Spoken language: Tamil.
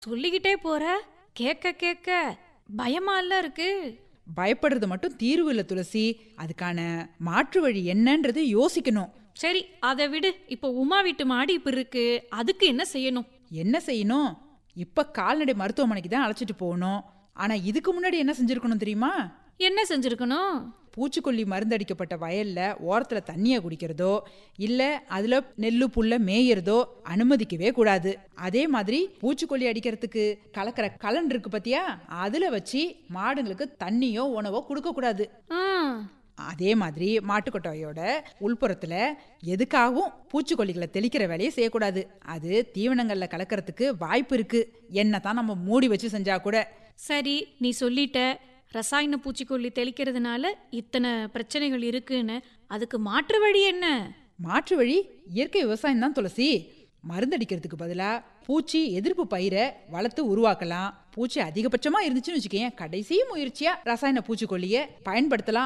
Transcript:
சொல்லிக்கிட்டே போற கேட்க கேட்க பயமால இருக்கு பயப்படுறது மட்டும் தீர்வு இல்லை துளசி அதுக்கான மாற்று வழி என்னன்றது யோசிக்கணும் சரி அதை விடு இப்போ உமா வீட்டு மாடி இப்ப இருக்கு அதுக்கு என்ன செய்யணும் என்ன செய்யணும் இப்ப கால்நடை மருத்துவமனைக்கு தான் அழைச்சிட்டு போகணும் ஆனா இதுக்கு முன்னாடி என்ன செஞ்சிருக்கணும் தெரியுமா என்ன செஞ்சிருக்கணும் பூச்சிக்கொல்லி மருந்தடிக்கப்பட்ட வயல்ல ஓரத்துல தண்ணிய குடிக்கிறதோ இல்ல அதுல நெல்லு புல்ல மேயறதோ அனுமதிக்கவே கூடாது அதே மாதிரி பூச்சிக்கொல்லி அடிக்கிறதுக்கு கலக்கிற கலன் இருக்கு பாத்தியா அதுல வச்சு மாடுங்களுக்கு தண்ணியோ உணவோ கொடுக்க கூடாது ஆ, அதே மாதிரி மாட்டுக்கொட்டாயோட உள்புறத்துல எதுக்காகவும் பூச்சிக்கொல்லிகளை தெளிக்கிற வேலையை செய்யக்கூடாது அது தீவனங்கள்ல கலக்கறதுக்கு வாய்ப்பு இருக்கு என்னதான் நம்ம மூடி வச்சு செஞ்சா கூட சரி நீ சொல்லிட்ட ரசாயன பூச்சிக்கொல்லி தெளிக்கிறதுனால இத்தனை பிரச்சனைகள் இருக்குன்னு அதுக்கு மாற்று வழி என்ன மாற்று வழி இயற்கை விவசாயம் தான் துளசி மருந்தடிக்கிறதுக்கு பதிலா பூச்சி எதிர்ப்பு பயிரை வளர்த்து உருவாக்கலாம் பூச்சி அதிகபட்சமா இருந்துச்சுன்னு வச்சுக்கேன் கடைசி முயற்சியா ரசாயன பூச்சிக்கொல்லியை பயன்படுத்தலாம்